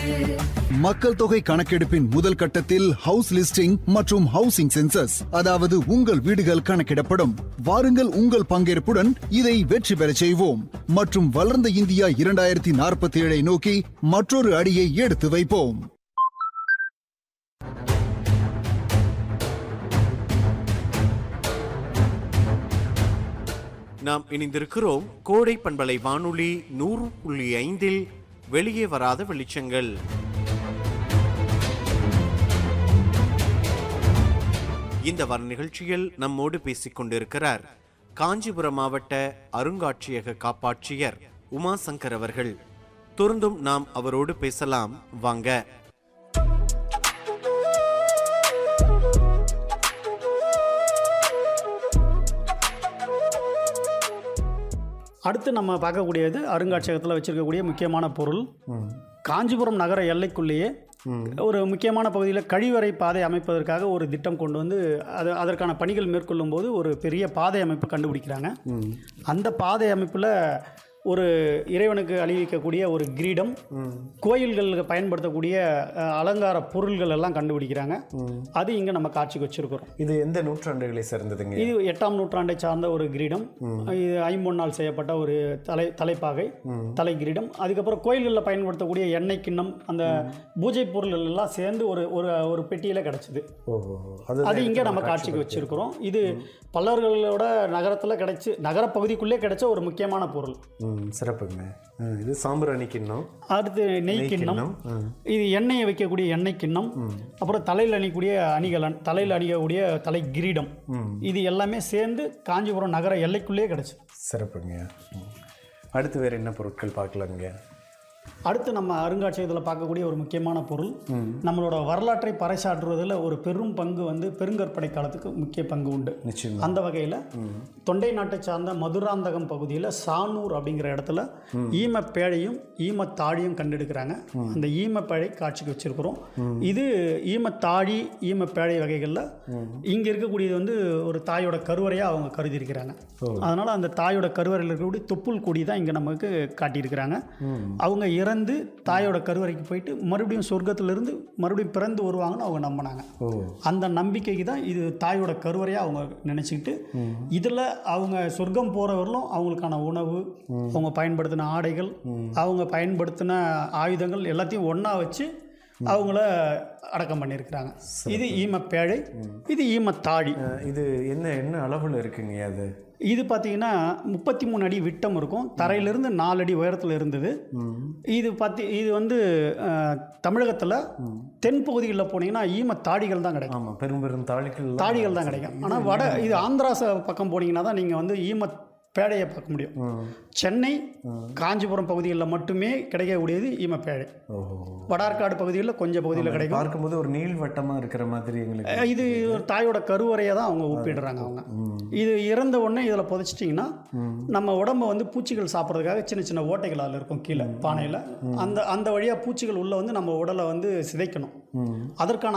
மக்கள் தொகை கணக்கெடுப்பின் முதல் கட்டத்தில் ஹவுஸ் லிஸ்டிங் மற்றும் ஹவுசிங் சென்சஸ் அதாவது உங்கள் வீடுகள் கணக்கிடப்படும் வாருங்கள் உங்கள் பங்கேற்புடன் இதை வெற்றி பெறச் செய்வோம் மற்றும் வளர்ந்த இந்தியா இரண்டாயிரத்தி நாற்பத்தி ஏழை நோக்கி மற்றொரு அடியை எடுத்து வைப்போம் நாம் இணைந்திருக்கிறோம் கோடை பண்பலை வானொலி நூறு புள்ளி ஐந்தில் வெளியே வராத வெளிச்சங்கள் இந்த வார நிகழ்ச்சியில் நம்மோடு பேசிக் கொண்டிருக்கிறார் காஞ்சிபுரம் மாவட்ட அருங்காட்சியக காப்பாட்சியர் உமாசங்கர் அவர்கள் தொடர்ந்தும் நாம் அவரோடு பேசலாம் வாங்க அடுத்து நம்ம பார்க்கக்கூடியது அருங்காட்சியகத்தில் வச்சிருக்கக்கூடிய முக்கியமான பொருள் காஞ்சிபுரம் நகர எல்லைக்குள்ளேயே ஒரு முக்கியமான பகுதியில் கழிவறை பாதை அமைப்பதற்காக ஒரு திட்டம் கொண்டு வந்து அது அதற்கான பணிகள் மேற்கொள்ளும் போது ஒரு பெரிய பாதை அமைப்பு கண்டுபிடிக்கிறாங்க அந்த பாதை அமைப்பில் ஒரு இறைவனுக்கு அணிவிக்கக்கூடிய ஒரு கிரீடம் கோயில்களுக்கு பயன்படுத்தக்கூடிய அஹ், அலங்கார பொருள்கள் எல்லாம் கண்டுபிடிக்கிறாங்க அது இங்கே நம்ம காட்சிக்கு வச்சிருக்கிறோம் இது எந்த நூற்றாண்டுகளை சேர்ந்ததுங்க இது எட்டாம் நூற்றாண்டை சார்ந்த ஒரு கிரீடம் இது ஐம்பொன்னால் செய்யப்பட்ட ஒரு தலை தலைப்பாகை தலை கிரீடம் அதுக்கப்புறம் கோயில்களில் பயன்படுத்தக்கூடிய எண்ணெய் கிண்ணம் அந்த பூஜை பொருள்கள் எல்லாம் சேர்ந்து ஒரு ஒரு ஒரு பெட்டியில் கிடச்சிது ஓஹோ அது அது இங்கே நம்ம காட்சிக்கு வச்சிருக்கிறோம் இது பல்லவர்களோட நகரத்தில் கிடைச்சி நகரப்பகுதிக்குள்ளே கிடைச்ச ஒரு முக்கியமான பொருள் ம் சிறப்புங்க ஆ, இது சாம்பிராணி கிண்ணம் அடுத்து நெய் கிண்ணம் கிண்ணம், ஆ. இது எண்ணெயை வைக்கக்கூடிய எண்ணெய் கிண்ணம் அப்புறம் தலையில் அணியக்கூடிய அணிகலன் தலையில் அணியக்கூடிய தலை கிரீடம் இது எல்லாமே சேர்ந்து காஞ்சிபுரம் நகர எல்லைக்குள்ளேயே கிடச்சி சிறப்புங்க ம். அடுத்து வேற என்ன பொருட்கள் பார்க்கலாங்க அடுத்து நம்ம அருங்காட்சியகத்தில் பார்க்கக்கூடிய ஒரு முக்கியமான பொருள் நம்மளோட வரலாற்றை பறைசாற்றுவதில் ஒரு பெரும் பங்கு வந்து பெருங்கற்படை காலத்துக்கு முக்கிய பங்கு உண்டு நிச்சயமா அந்த வகையில் தொண்டை நாட்டை சார்ந்த மதுராந்தகம் பகுதியில் சானூர் அப்படிங்கிற இடத்துல ஈமப்பேழையும் ஈமத்தாழியும் கண்டெடுக்கிறாங்க அந்த ஈமப்பேழை காட்சிக்கு வச்சிருக்கிறோம் இது ஈமத்தாழி ஈமப்பேழை வகைகளில் இங்கே இருக்கக்கூடியது வந்து ஒரு தாயோட கருவறையாக அவங்க கருதி இருக்கிறாங்க அதனால் அந்த தாயோட கருவறையில் இருக்கக்கூடிய தொப்புள் கொடி தான் இங்கே நமக்கு காட்டியிருக்கிறாங்க அவங்க இறந்து தாயோட கருவறைக்கு போயிட்டு மறுபடியும் சொர்க்கத்திலிருந்து மறுபடியும் பிறந்து வருவாங்கன்னு அவங்க நம்பினாங்க ஓ அந்த நம்பிக்கைக்கு தான் இது தாயோட கருவறையாக அவங்க நினச்சிக்கிட்டு இதில் அவங்க சொர்க்கம் போகிறவர்களும் அவங்களுக்கான உணவு அவங்க பயன்படுத்தின ஆடைகள் அவங்க பயன்படுத்தின ஆயுதங்கள் எல்லாத்தையும் ஒன்றா வச்சு அவங்கள அடக்கம் பண்ணியிருக்கிறாங்க இது ஈமப்பேழை இது ஈமத்தாழி ஆ, இது என்ன என்ன அளவில் இருக்குங்க அது இது பார்த்தீங்கன்னா முப்பத்தி மூணு அடி விட்டம் இருக்கும் தரையிலிருந்து நாலு அடி உயரத்தில் இருந்தது இது பார்த்தி இது வந்து தமிழகத்தில் தென் பகுதிகளில் போனீங்கன்னா ஈம தாடிகள் தான் கிடைக்கும் ஆமாம் பெரும் பெரும் தாளிகள் தாடிகள் தான் கிடைக்கும் ஆனால் வட இது ஆந்திரா ச- பக்கம் போனீங்கன்னா தான் நீங்கள் வந்து ஈம பேழையை பார்க்க முடியும் சென்னை காஞ்சிபுரம் பகுதிகளில் மட்டுமே கிடைக்கக்கூடியது ஈம பேழை ஓஹோ வடார்காடு பகுதிகளில் கொஞ்சம் பகுதியில் கிடைக்கும் பார்க்கும்போது ஒரு நீள்வட்டமாக இருக்கிற மாதிரி எங்களுக்கு அஹ் இது ஒரு தாயோட கருவறையை தான் அவங்க ஒப்பிடுறாங்க அவங்க இது இறந்த உடனே இதில் புதைச்சிட்டிங்கன்னா நம்ம உடம்ப வந்து பூச்சிகள் சாப்பிட்றதுக்காக சின்ன சின்ன ஓட்டைகள் அதில் இருக்கும் கீழே பானையில் அந்த அந்த வழியாக பூச்சிகள் உள்ளே வந்து நம்ம உடலை வந்து சிதைக்கணும் அதற்கான